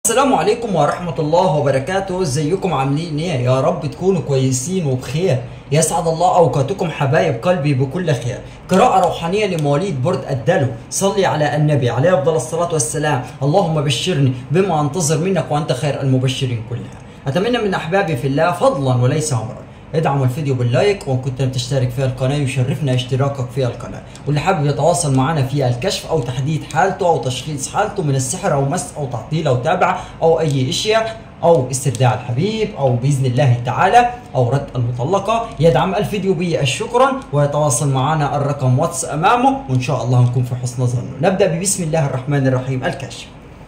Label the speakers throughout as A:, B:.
A: السلام عليكم ورحمة الله وبركاته ازيكم عاملين ايه يا رب تكونوا كويسين وبخير يسعد الله اوقاتكم حبايب قلبي بكل خير قراءة روحانية لمواليد برد الدلو صلي على النبي عليه افضل الصلاة والسلام اللهم بشرني بما انتظر منك وانت خير المبشرين كلها اتمنى من احبابي في الله فضلا وليس امرا ادعموا الفيديو باللايك وان كنت لم تشترك في القناه يشرفنا اشتراكك في القناه واللي حابب يتواصل معنا في الكشف او تحديد حالته او تشخيص حالته من السحر او مس او تعطيل او تابعه او اي اشياء او استرداع الحبيب او باذن الله تعالى او رد المطلقه يدعم الفيديو بي شكرا ويتواصل معنا الرقم واتس امامه وان شاء الله نكون في حسن ظنه نبدا ببسم الله الرحمن الرحيم الكشف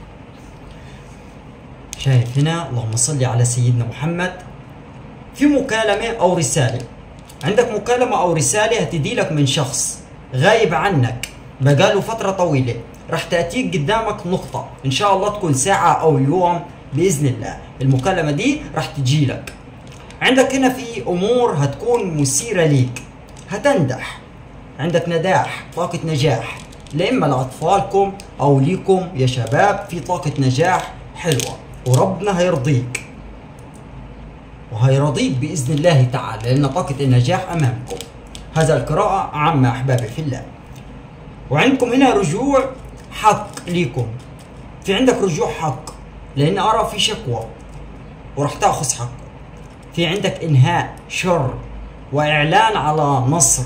A: شايف هنا اللهم صل على سيدنا محمد في مكالمة أو رسالة عندك مكالمة أو رسالة هتدي لك من شخص غايب عنك بقاله فترة طويلة راح تأتيك قدامك نقطة إن شاء الله تكون ساعة أو يوم بإذن الله المكالمة دي راح تجي لك عندك هنا في أمور هتكون مثيرة ليك هتنجح عندك نجاح طاقة نجاح لإما لأطفالكم أو ليكم يا شباب في طاقة نجاح حلوة وربنا هيرضيك وهيرضيك باذن الله تعالى لان طاقه النجاح امامكم هذا القراءه عامه احبابي في الله وعندكم هنا رجوع حق ليكم في عندك رجوع حق لان ارى في شكوى وراح تاخذ حقك في عندك انهاء شر واعلان على نصر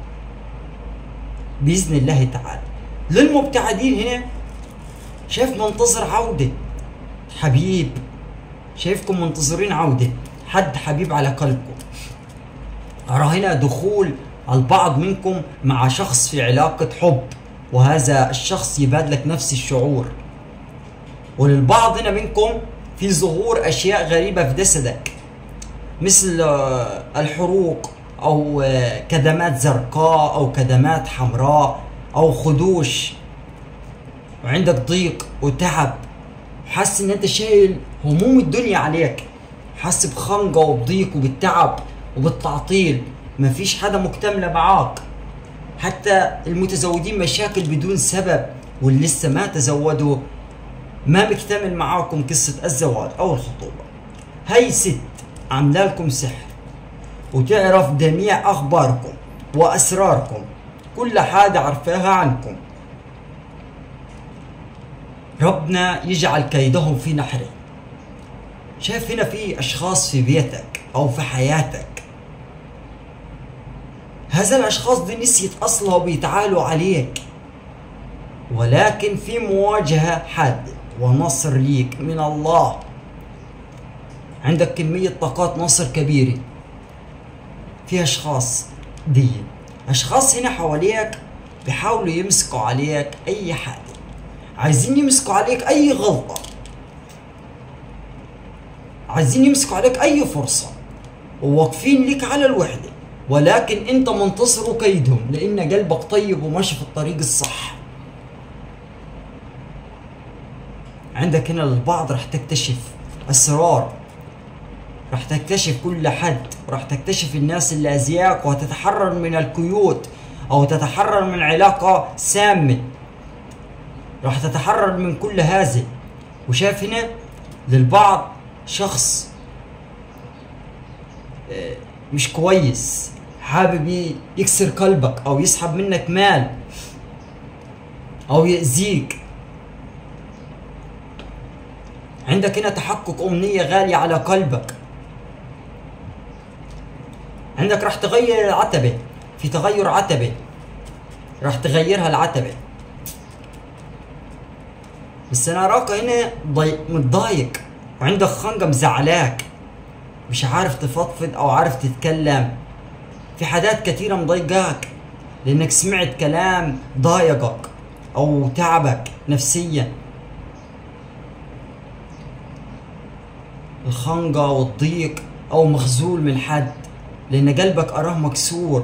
A: باذن الله تعالى للمبتعدين هنا شايف منتظر عوده حبيب شايفكم منتظرين عوده حد حبيب على قلبكم أرى هنا دخول البعض منكم مع شخص في علاقة حب وهذا الشخص يبادلك نفس الشعور وللبعض هنا منكم في ظهور أشياء غريبة في جسدك مثل الحروق أو كدمات زرقاء أو كدمات حمراء أو خدوش وعندك ضيق وتعب حاسس ان انت شايل هموم الدنيا عليك حاسس بخنقه وبضيق وبالتعب وبالتعطيل مفيش حدا مكتمله معاك حتى المتزوجين مشاكل بدون سبب واللي لسه ما تزودوا ما مكتمل معاكم قصة الزواج أو الخطوبة هاي ست عاملة لكم سحر وتعرف جميع أخباركم وأسراركم كل حاجة عرفاها عنكم ربنا يجعل كيدهم في نحره شايف هنا في اشخاص في بيتك او في حياتك هذا الاشخاص دي نسيت اصلها وبيتعالوا عليك ولكن في مواجهة حادة ونصر ليك من الله عندك كمية طاقات نصر كبيرة في اشخاص دي اشخاص هنا حواليك بيحاولوا يمسكوا عليك اي حاجة عايزين يمسكوا عليك اي غلطة عايزين يمسكوا عليك اي فرصة وواقفين لك على الوحدة ولكن انت منتصر كيدهم لان قلبك طيب وماشي في الطريق الصح عندك هنا البعض راح تكتشف اسرار راح تكتشف كل حد راح تكتشف الناس اللي ازياك وهتتحرر من القيود او تتحرر من علاقة سامة راح تتحرر من كل هذا وشايف هنا للبعض شخص مش كويس حابب يكسر قلبك او يسحب منك مال او يأذيك عندك هنا تحقق أمنية غالية على قلبك عندك راح تغير العتبة في تغير عتبة راح تغيرها العتبة بس انا اراك هنا ضي... متضايق وعندك خنقة مزعلاك مش عارف تفضفض او عارف تتكلم في حاجات كثيرة مضايقاك لانك سمعت كلام ضايقك او تعبك نفسيا الخنقة والضيق او مخزول من حد لان قلبك اراه مكسور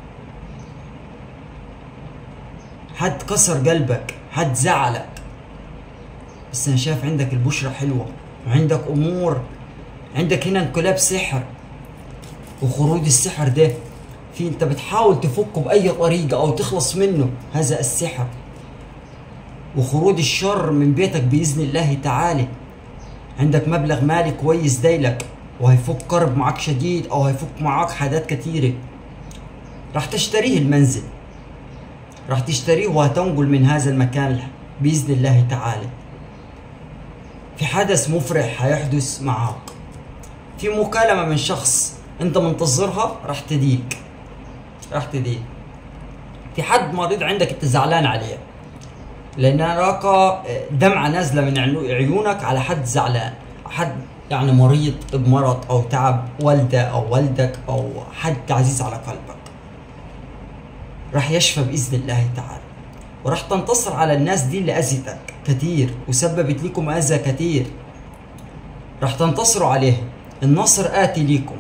A: حد كسر قلبك حد زعلك بس انا شايف عندك البشرة حلوة وعندك امور عندك هنا انقلاب سحر وخروج السحر ده في انت بتحاول تفكه باي طريقة او تخلص منه هذا السحر وخروج الشر من بيتك باذن الله تعالى عندك مبلغ مالي كويس دايلك وهيفك كرب معك شديد او هيفك معك حاجات كتيرة راح تشتريه المنزل راح تشتريه وهتنقل من هذا المكان بإذن الله تعالى في حدث مفرح هيحدث معك في مكالمة من شخص انت منتظرها راح تديك راح تديك في حد مريض عندك انت زعلان عليه لان اراك دمعة نازلة من عيونك على حد زعلان حد يعني مريض بمرض او تعب والده او والدك او حد عزيز على قلبك راح يشفى باذن الله تعالى وراح تنتصر على الناس دي اللي اذتك كتير وسببت لكم اذى كتير راح تنتصروا عليها النصر آتي ليكم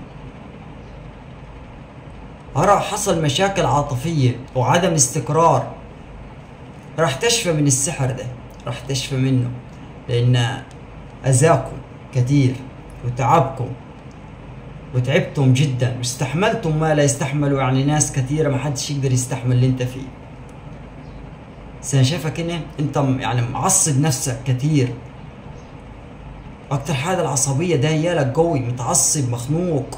A: أرى حصل مشاكل عاطفية وعدم استقرار راح تشفى من السحر ده راح تشفى منه لأن أذاكم كتير وتعبكم وتعبتم جدا واستحملتم ما لا يستحملوا يعني ناس كثيرة ما حدش يقدر يستحمل اللي انت فيه بس انا شايفك هنا انت يعني معصب نفسك كثير اكتر حاجة العصبية ده هيالك قوي متعصب مخنوق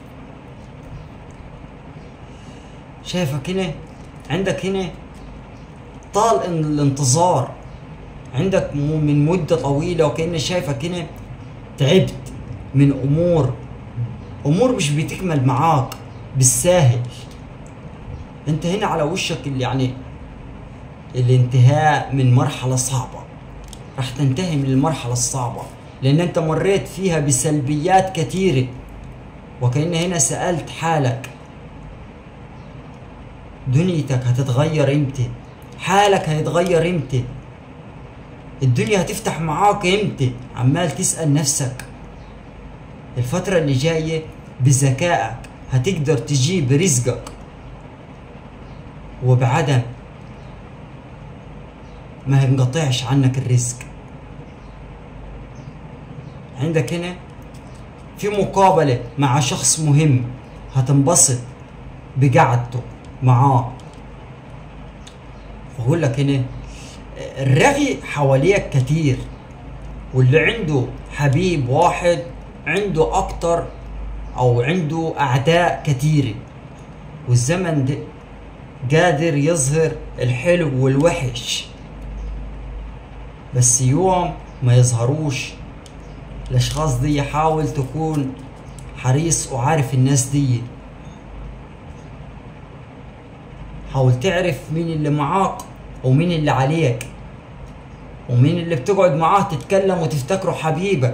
A: شايفك هنا عندك هنا طال الانتظار عندك من مدة طويلة وكأني شايفك هنا تعبت من أمور أمور مش بتكمل معاك بالساهل انت هنا على وشك اللي يعني الانتهاء من مرحلة صعبة راح تنتهي من المرحلة الصعبة لأن أنت مريت فيها بسلبيات كثيرة وكأن هنا سألت حالك دنيتك هتتغير امتى حالك هيتغير امتى الدنيا هتفتح معاك امتى عمال تسأل نفسك الفترة اللي جاية بذكائك هتقدر تجيب رزقك وبعدم ما ينقطعش عنك الرزق عندك هنا في مقابلة مع شخص مهم هتنبسط بقعدته معاه بقول لك هنا الرغي حواليك كتير واللي عنده حبيب واحد عنده أكتر أو عنده أعداء كتيرة والزمن ده قادر يظهر الحلو والوحش بس يوم ما يظهروش الأشخاص دي حاول تكون حريص وعارف الناس دي حاول تعرف مين اللي معاك ومين اللي عليك ومين اللي بتقعد معاه تتكلم وتفتكره حبيبك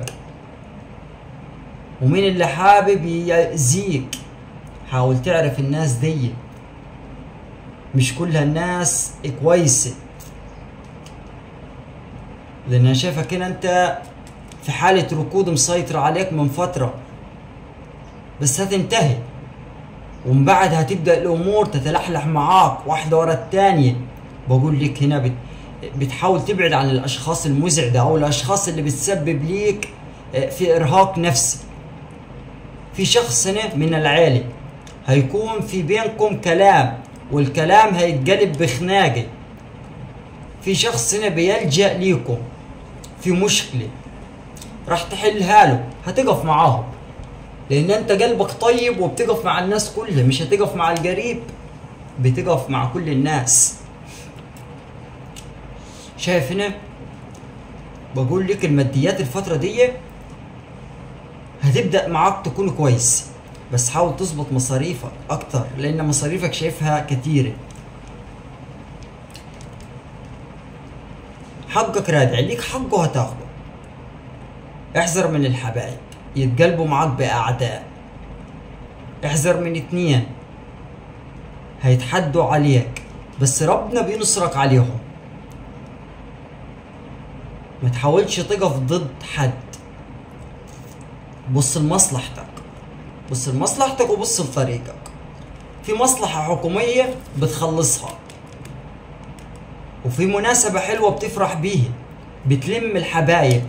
A: ومين اللي حابب يأذيك حاول تعرف الناس دي مش كل الناس كويسة لأن أنا شايفك هنا أنت في حالة ركود مسيطرة عليك من فترة بس هتنتهي ومن بعد هتبدأ الأمور تتلحلح معاك واحدة ورا التانية بقول لك هنا بت بتحاول تبعد عن الأشخاص المزعجة أو الأشخاص اللي بتسبب ليك في إرهاق نفسي في شخص هنا من العيلة هيكون في بينكم كلام والكلام هيتقلب بخناقة في شخص هنا بيلجأ ليكم في مشكلة راح تحلها له هتقف معاهم لان انت قلبك طيب وبتقف مع الناس كلها مش هتقف مع القريب بتقف مع كل الناس شايف هنا بقول لك الماديات الفترة دي هتبدأ معاك تكون كويس بس حاول تظبط مصاريفك اكتر لان مصاريفك شايفها كتيرة حقك رادع ليك حقه هتاخده احذر من الحبايب يتقلبوا معاك بأعداء احذر من اتنين هيتحدوا عليك بس ربنا بينصرك عليهم ما تحاولش تقف ضد حد بص لمصلحتك بص لمصلحتك وبص لطريقك في مصلحة حكومية بتخلصها وفي مناسبة حلوة بتفرح بيها بتلم الحبايب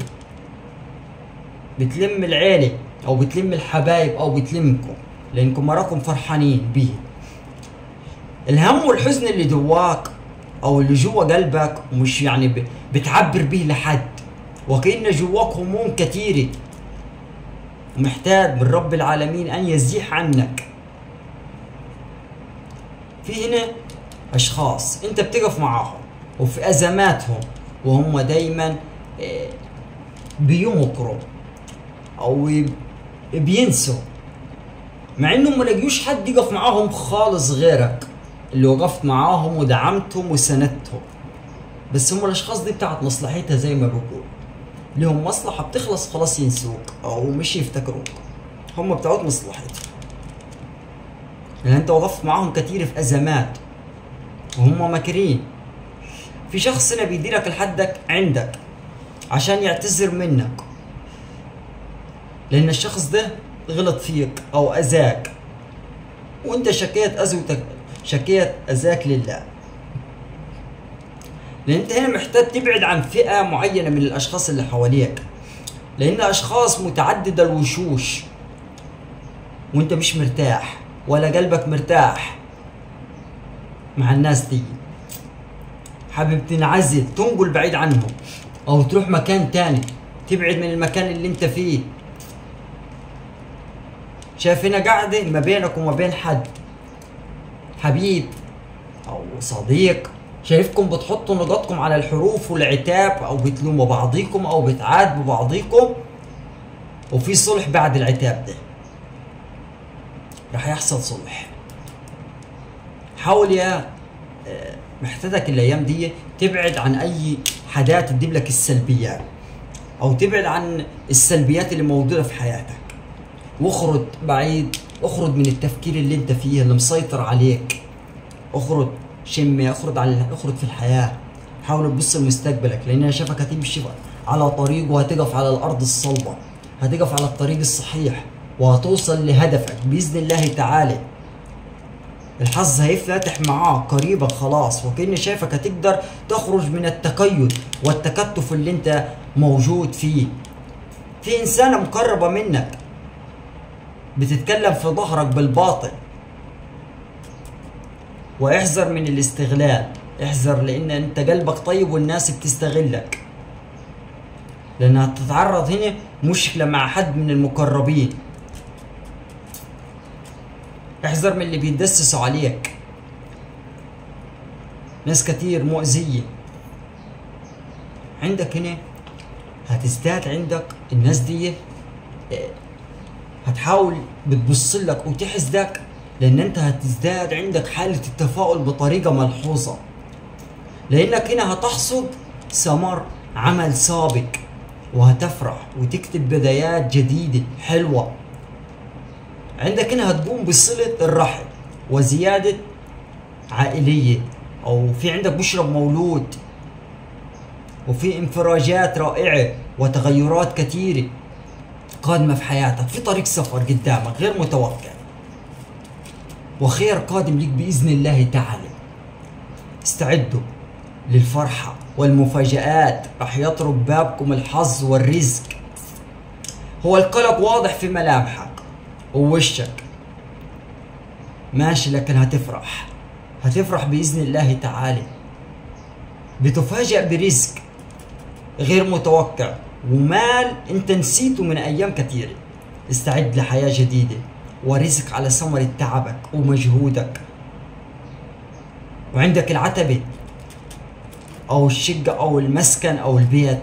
A: بتلم العيلة أو بتلم الحبايب أو بتلمكم لأنكم مراكم فرحانين بيه الهم والحزن اللي جواك أو اللي جوا قلبك ومش يعني بتعبر بيه لحد وكأن جواك هموم كثيرة ومحتاج من رب العالمين أن يزيح عنك في هنا أشخاص أنت بتقف معاهم وفي أزماتهم وهم دايما آه، بيمكروا أو بينسوا مع انهم ما لقيوش حد يقف معاهم خالص غيرك اللي وقفت معاهم ودعمتهم وسندتهم بس هم الاشخاص دي بتاعت مصلحتها زي ما بقول لهم مصلحة بتخلص خلاص ينسوك او مش يفتكروك هم بتوعت مصلحتهم لان انت وقفت معاهم كتير في ازمات وهم ماكرين في شخص هنا بيديرك لحدك عندك عشان يعتذر منك لان الشخص ده غلط فيك او اذاك وانت شكيت اذوتك شكيت اذاك لله لان انت هنا محتاج تبعد عن فئه معينه من الاشخاص اللي حواليك لان اشخاص متعدده الوشوش وانت مش مرتاح ولا قلبك مرتاح مع الناس دي حابب تنعزل تنقل بعيد عنهم او تروح مكان تاني تبعد من المكان اللي انت فيه شايف هنا قاعدة ما بينك وما بين حد حبيب أو صديق شايفكم بتحطوا نقاطكم على الحروف والعتاب أو بتلوموا بعضيكم أو بتعاتبوا بعضيكم وفي صلح بعد العتاب ده رح يحصل صلح حاول يا آه، محتاجك الايام دي تبعد عن اي حاجات تجيب لك السلبيات او تبعد عن السلبيات اللي موجوده في حياتك واخرج بعيد اخرج من التفكير اللي انت فيه اللي مسيطر عليك اخرج شمي اخرج على اخرج في الحياه حاول تبص لمستقبلك لان انا شايفك هتمشي على طريق وهتقف على الارض الصلبه هتقف على الطريق الصحيح وهتوصل لهدفك باذن الله تعالى الحظ هيفتح معاك قريبا خلاص وكأني شايفك هتقدر تخرج من التقيد والتكتف اللي انت موجود فيه في انسانه مقربه منك بتتكلم في ظهرك بالباطل واحذر من الاستغلال احذر لان انت قلبك طيب والناس بتستغلك لانها تتعرض هنا مشكله مع حد من المقربين احذر من اللي بيتدسسوا عليك ناس كتير مؤذية عندك هنا هتزداد عندك الناس دي آه، هتحاول بتبص لك وتحسدك لان انت هتزداد عندك حالة التفاؤل بطريقة ملحوظة لانك هنا هتحصد ثمر عمل سابق وهتفرح وتكتب بدايات جديدة حلوة عندك هنا هتقوم بصلة الرحم وزيادة عائلية او في عندك بشرة مولود وفي انفراجات رائعة وتغيرات كثيرة قادمة في حياتك في طريق سفر قدامك غير متوقع وخير قادم لك بإذن الله تعالى استعدوا للفرحة والمفاجآت راح يطرق بابكم الحظ والرزق هو القلق واضح في ملامحك ووشك ماشي لكن هتفرح هتفرح بإذن الله تعالى بتفاجأ برزق غير متوقع ومال انت نسيته من ايام كثيره استعد لحياه جديده ورزق على ثمرة تعبك ومجهودك وعندك العتبة أو الشقة أو المسكن أو البيت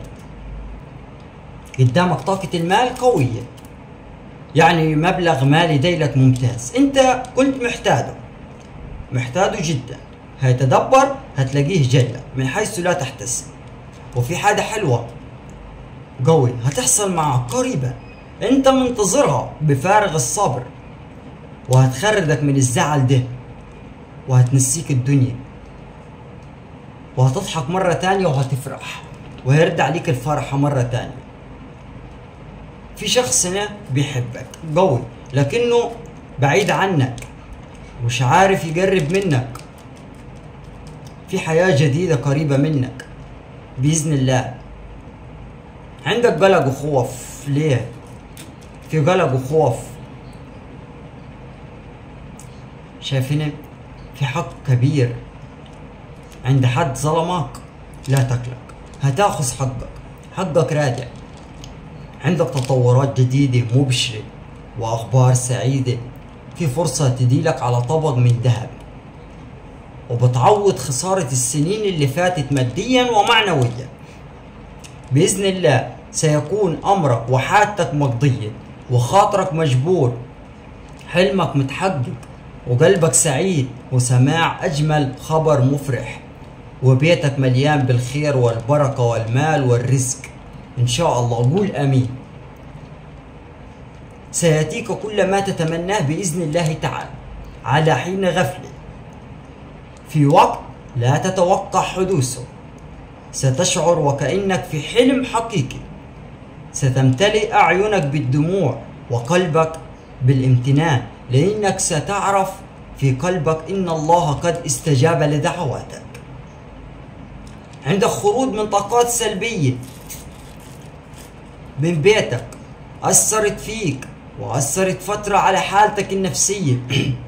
A: قدامك طاقة المال قوية يعني مبلغ مالي ديلك ممتاز انت كنت محتاجه محتاجه جدا هيتدبر هتلاقيه جاي من حيث لا تحتسب وفي حاجة حلوة قوي هتحصل معك قريبا انت منتظرها بفارغ الصبر وهتخرجك من الزعل ده وهتنسيك الدنيا وهتضحك مرة تانية وهتفرح وهيرد عليك الفرحة مرة تانية في شخص هنا بيحبك قوي لكنه بعيد عنك مش عارف يقرب منك في حياة جديدة قريبة منك بإذن الله عندك قلق وخوف ليه في قلق وخوف شايفين في حق كبير عند حد ظلمك لا تقلق هتاخذ حقك حقك راجع عندك تطورات جديدة مبشرة وأخبار سعيدة في فرصة تديلك على طبق من ذهب وبتعوض خسارة السنين اللي فاتت ماديا ومعنويا بإذن الله سيكون أمرك وحاجتك مقضية وخاطرك مجبور حلمك متحقق وقلبك سعيد وسماع أجمل خبر مفرح وبيتك مليان بالخير والبركة والمال والرزق إن شاء الله قول أمين سيأتيك كل ما تتمناه بإذن الله تعالى على حين غفلة في وقت لا تتوقع حدوثه ستشعر وكأنك في حلم حقيقي ستمتلئ أعينك بالدموع وقلبك بالامتنان لأنك ستعرف في قلبك إن الله قد استجاب لدعواتك عندك خروج من طاقات سلبية من بيتك أثرت فيك وأثرت فترة على حالتك النفسية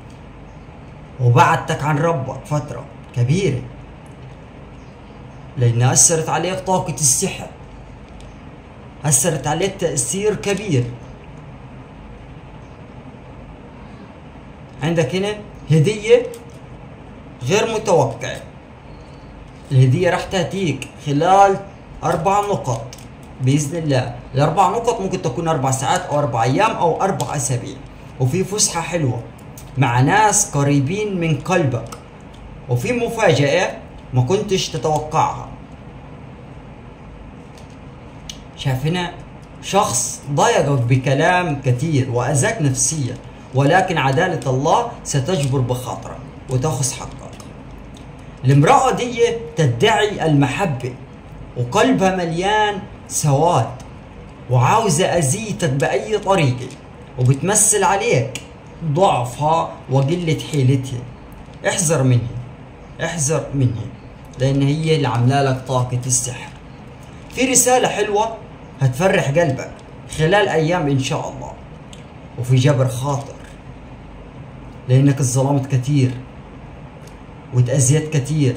A: وبعدتك عن ربك فترة كبيرة لأن أثرت عليك طاقة السحر أثرت عليك تأثير كبير عندك هنا هدية غير متوقعة الهدية راح تأتيك خلال أربع نقط بإذن الله الأربع نقط ممكن تكون أربع ساعات أو أربع أيام أو أربع أسابيع وفي فسحة حلوة مع ناس قريبين من قلبك وفي مفاجأة ما كنتش تتوقعها شايف هنا شخص ضايقك بكلام كثير وأذاك نفسيا ولكن عدالة الله ستجبر بخاطرك وتأخذ حقك المرأة دي تدعي المحبة وقلبها مليان سواد وعاوزة أذيتك بأي طريقة وبتمثل عليك ضعفها وقلة حيلتها احذر منها احذر منها لأن هي اللي عاملة لك طاقة السحر في رسالة حلوة هتفرح قلبك خلال أيام إن شاء الله وفي جبر خاطر لأنك اتظلمت كتير وتأذيت كتير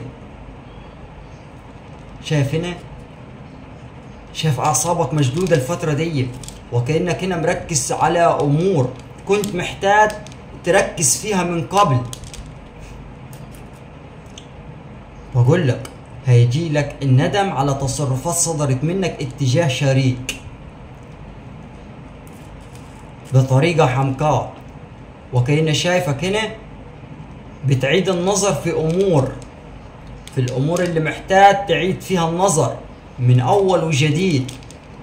A: شايف هنا شايف أعصابك مشدودة الفترة دي وكأنك هنا مركز على أمور كنت محتاج تركز فيها من قبل بقول لك هيجي لك الندم على تصرفات صدرت منك اتجاه شريك بطريقة حمقاء وكأن شايفك هنا بتعيد النظر في أمور في الأمور اللي محتاج تعيد فيها النظر من أول وجديد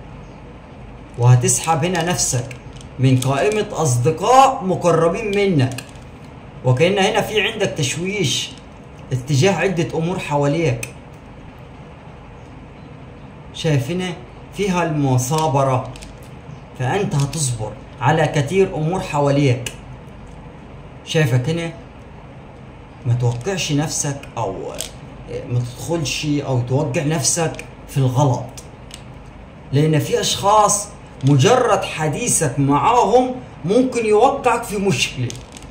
A: وهتسحب هنا نفسك من قائمة أصدقاء مقربين منك وكأن هنا في عندك تشويش اتجاه عدة أمور حواليك شايف هنا فيها المصابرة فأنت هتصبر على كثير أمور حواليك شايفك هنا ما توقعش نفسك أو ما تدخلش أو توقع نفسك في الغلط لأن في أشخاص مجرد حديثك معاهم ممكن يوقعك في مشكلة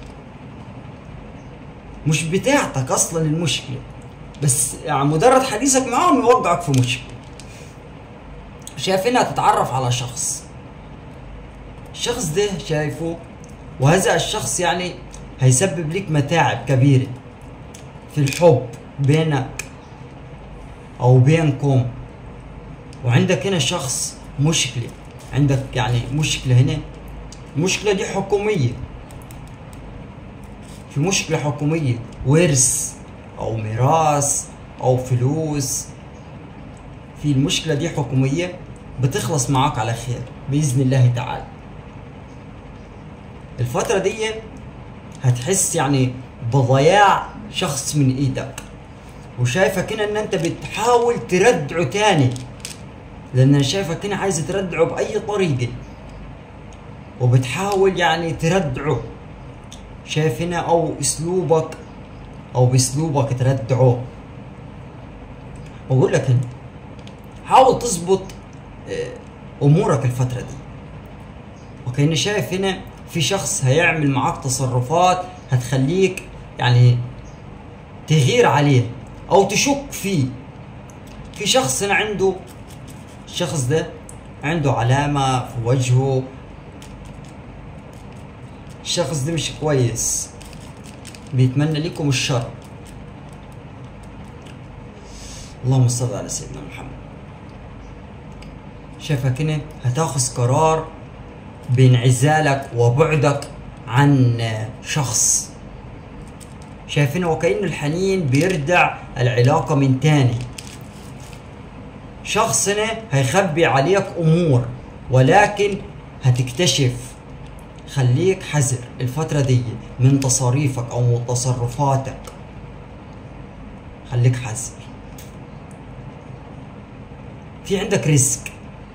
A: مش بتاعتك أصلا المشكلة بس يعني مجرد حديثك معاهم يوقعك في مشكلة شايفينها تتعرف على شخص الشخص ده شايفه وهذا الشخص يعني هيسبب لك متاعب كبيرة في الحب بينك أو بينكم وعندك هنا شخص مشكلة عندك يعني مشكلة هنا المشكلة دي حكومية في مشكلة حكومية ورث أو ميراث أو فلوس في المشكلة دي حكومية بتخلص معاك على خير بإذن الله تعالى الفترة دي هتحس يعني بضياع شخص من ايدك وشايفك هنا ان انت بتحاول تردعه تاني لان انا شايفك هنا عايز تردعه باي طريقة وبتحاول يعني تردعه شايف هنا او اسلوبك او باسلوبك تردعه بقول لك هنا حاول تظبط آه، امورك الفترة دي وكأني شايف هنا في شخص هيعمل معاك تصرفات هتخليك يعني تغير عليه او تشك فيه في شخص هنا عنده الشخص ده عنده علامة في وجهه الشخص ده مش كويس بيتمنى لكم الشر اللهم صل على سيدنا محمد شايفك هنا هتاخذ قرار بانعزالك وبعدك عن شخص شايفين وكأن الحنين بيردع العلاقة من تاني شخص هنا هيخبي عليك أمور ولكن هتكتشف خليك حذر الفترة دي من تصاريفك أو من تصرفاتك خليك حذر في عندك رزق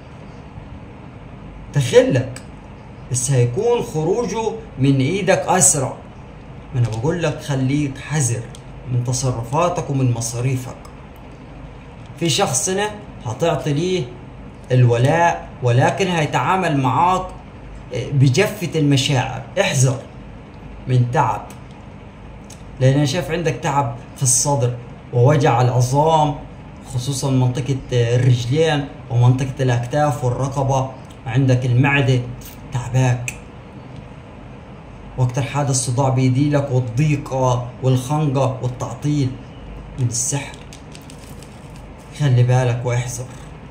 A: تخلك بس هيكون خروجه من ايدك اسرع ما انا بقول لك خليك حذر من تصرفاتك ومن مصاريفك في شخص هنا هتعطي ليه الولاء ولكن هيتعامل معاك بجفة المشاعر احذر من تعب لان انا شايف عندك تعب في الصدر ووجع العظام خصوصا منطقة الرجلين ومنطقة الاكتاف والرقبة عندك المعدة تعباك واكتر حاجة الصداع بيديلك والضيقة والخنقة والتعطيل من السحر خلي بالك واحذر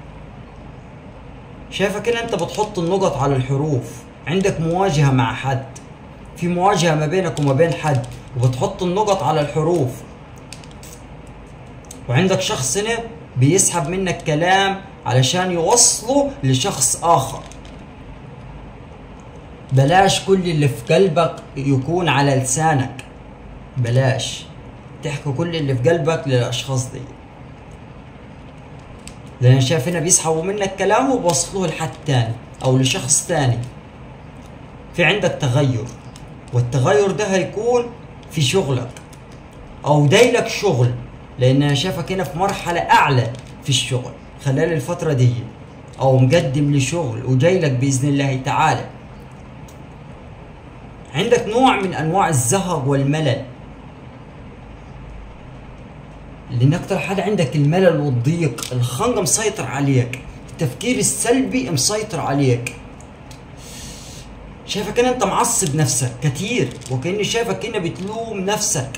A: شايفك ان انت بتحط النقط على الحروف عندك مواجهة مع حد في مواجهة ما بينك وما بين حد وبتحط النقط على الحروف وعندك شخص هنا بيسحب منك كلام علشان يوصله لشخص آخر بلاش كل اللي في قلبك يكون على لسانك بلاش تحكي كل اللي في قلبك للأشخاص دي لأن شايف هنا بيسحبوا منك كلام وبوصلوه لحد تاني أو لشخص تاني في عندك تغير والتغير ده هيكون في شغلك أو دايلك شغل لأن أنا شايفك هنا في مرحلة أعلى في الشغل خلال الفترة دي أو مقدم لشغل وجايلك بإذن الله تعالى عندك نوع من انواع الزهق والملل لان اكتر حاجه عندك الملل والضيق الخنقه مسيطر عليك التفكير السلبي مسيطر عليك شايفك ان انت معصب نفسك كتير وكاني شايفك هنا بتلوم نفسك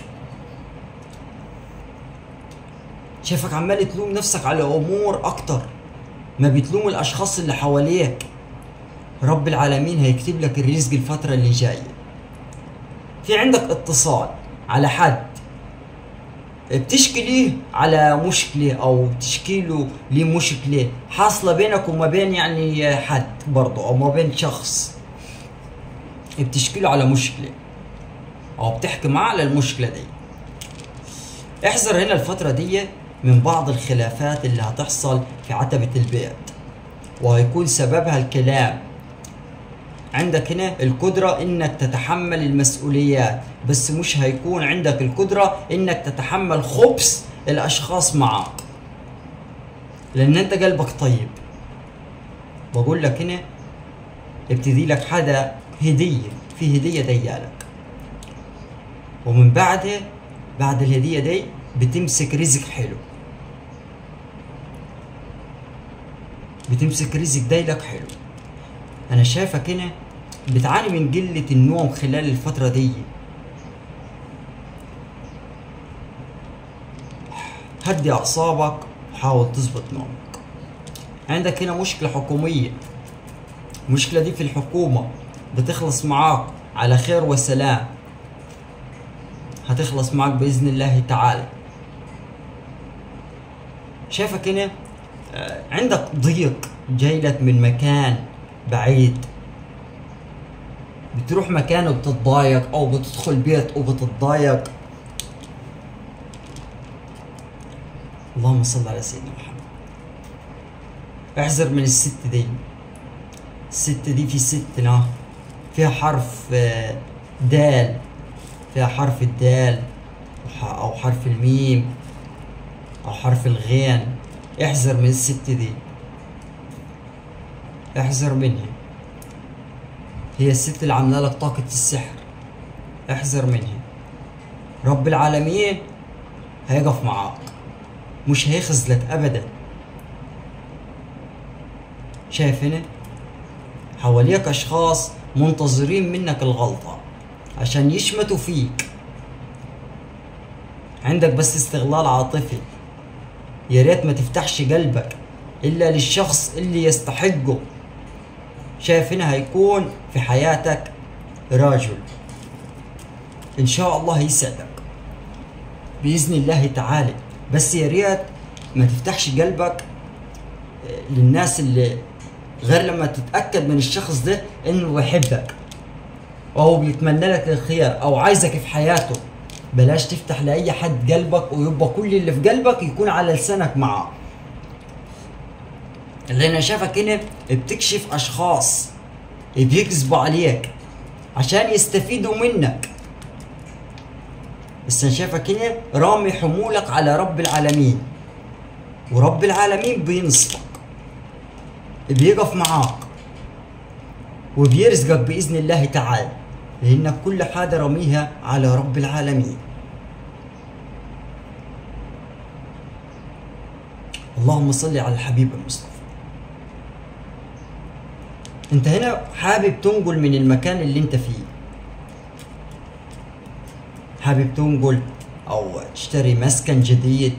A: شايفك عمال تلوم نفسك على امور اكتر ما بتلوم الاشخاص اللي حواليك رب العالمين هيكتب لك الرزق الفتره اللي جايه في عندك اتصال على حد بتشكي ليه على مشكلة أو بتشكي له ليه مشكلة حاصلة بينك وما بين يعني حد برضه أو ما بين شخص بتشكي له على مشكلة أو بتحكي معاه على المشكلة دي احذر هنا الفترة دي من بعض الخلافات اللي هتحصل في عتبة البيت وهيكون سببها الكلام عندك هنا القدرة انك تتحمل المسؤوليات بس مش هيكون عندك القدرة انك تتحمل خبث الاشخاص معك لان انت قلبك طيب بقول لك هنا ابتدي لك حدا هدية في هدية ديالك ومن بعدها بعد الهدية دي بتمسك رزق حلو بتمسك رزق دايلك حلو انا شايفك هنا بتعاني من قلة النوم خلال الفترة دي هدي اعصابك وحاول تظبط نومك عندك هنا مشكلة حكومية المشكلة دي في الحكومة بتخلص معاك على خير وسلام هتخلص معاك بإذن الله تعالى شايفك هنا آه، عندك ضيق جايلك من مكان بعيد بتروح مكان وبتتضايق او بتدخل بيت وبتتضايق اللهم صل على سيدنا محمد احذر من الست دي الست دي في ستنا فيها حرف آه، دال فيها حرف الدال وح- او حرف الميم او حرف الغين احذر من الست دي احذر منها هي الست اللي عامله لك طاقة السحر احذر منها رب العالمين هيقف معاك مش هيخذلك ابدا شايف هنا حواليك اشخاص منتظرين منك الغلطة عشان يشمتوا فيك عندك بس استغلال عاطفي يا ريت ما تفتحش قلبك الا للشخص اللي يستحقه شايف هنا هيكون في حياتك رجل ان شاء الله يسعدك باذن الله تعالى بس يا ريت ما تفتحش قلبك للناس اللي غير لما تتاكد من الشخص ده انه بيحبك او بيتمنى لك الخير او عايزك في حياته بلاش تفتح لاي حد قلبك ويبقى كل اللي في قلبك يكون على لسانك معاه اللي انا شافك هنا بتكشف اشخاص بيكذبوا عليك عشان يستفيدوا منك بس انا شايفك هنا رامي حمولك على رب العالمين ورب العالمين بينصفك بيقف معاك وبيرزقك باذن الله تعالى لانك كل حاجه رميها على رب العالمين اللهم صل على الحبيب المصطفى انت هنا حابب تنقل من المكان اللي انت فيه حابب تنقل او تشتري مسكن جديد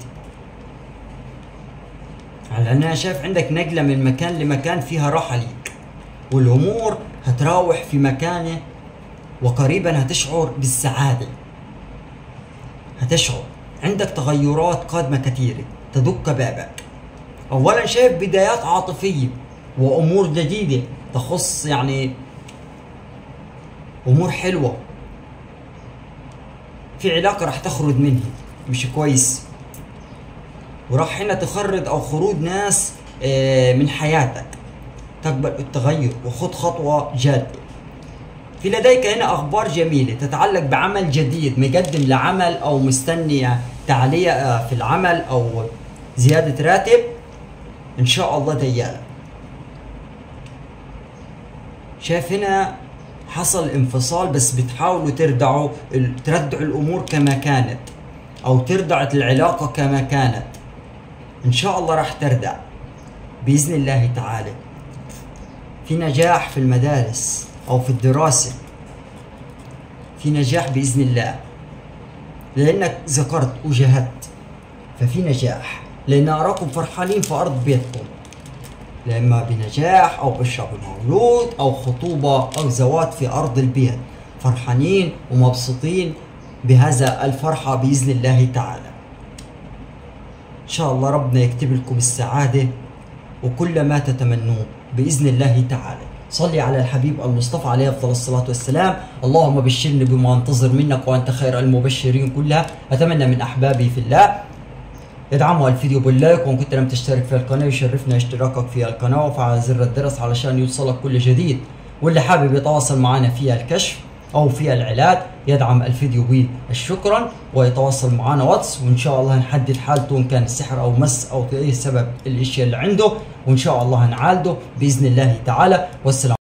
A: على انا شايف عندك نقلة من مكان لمكان فيها راحة ليك والامور هتراوح في مكانه وقريبا هتشعر بالسعادة هتشعر عندك تغيرات قادمة كثيرة تدق بابك اولا شايف بدايات عاطفية وامور جديدة تخص يعني امور حلوة في علاقة راح تخرج منها مش كويس وراح هنا تخرج او خروج ناس آه، من حياتك تقبل التغير وخذ خطوة جادة في لديك هنا اخبار جميلة تتعلق بعمل جديد مقدم لعمل او مستني تعلية آه، في العمل او زيادة راتب ان شاء الله ديالك شايف هنا حصل انفصال بس بتحاولوا تردعوا تردعوا الامور كما كانت او تردعوا العلاقة كما كانت ان شاء الله راح تردع باذن الله تعالى في نجاح في المدارس او في الدراسة في نجاح باذن الله لانك ذكرت وجهدت ففي نجاح لان اراكم فرحانين في ارض بيتكم لا بنجاح او بشرب مولود او خطوبة او زواج في ارض البيت فرحانين ومبسوطين بهذا الفرحة بإذن الله تعالى إن شاء الله ربنا يكتب لكم السعادة وكل ما تتمنوه بإذن الله تعالى صلي على الحبيب المصطفى عليه أفضل الصلاة والسلام اللهم بشرني بما انتظر منك وأنت خير المبشرين كلها أتمنى من أحبابي في الله ادعموا الفيديو باللايك وان كنت لم تشترك في القناة يشرفنا اشتراكك في القناة وفعل زر الجرس علشان يوصلك كل جديد واللي حابب يتواصل معنا في الكشف او في العلاج يدعم الفيديو بالشكرا ويتواصل معنا واتس وان شاء الله نحدد حالته ان كان سحر او مس او اي سبب الاشياء اللي عنده وان شاء الله نعالجه باذن الله تعالى والسلام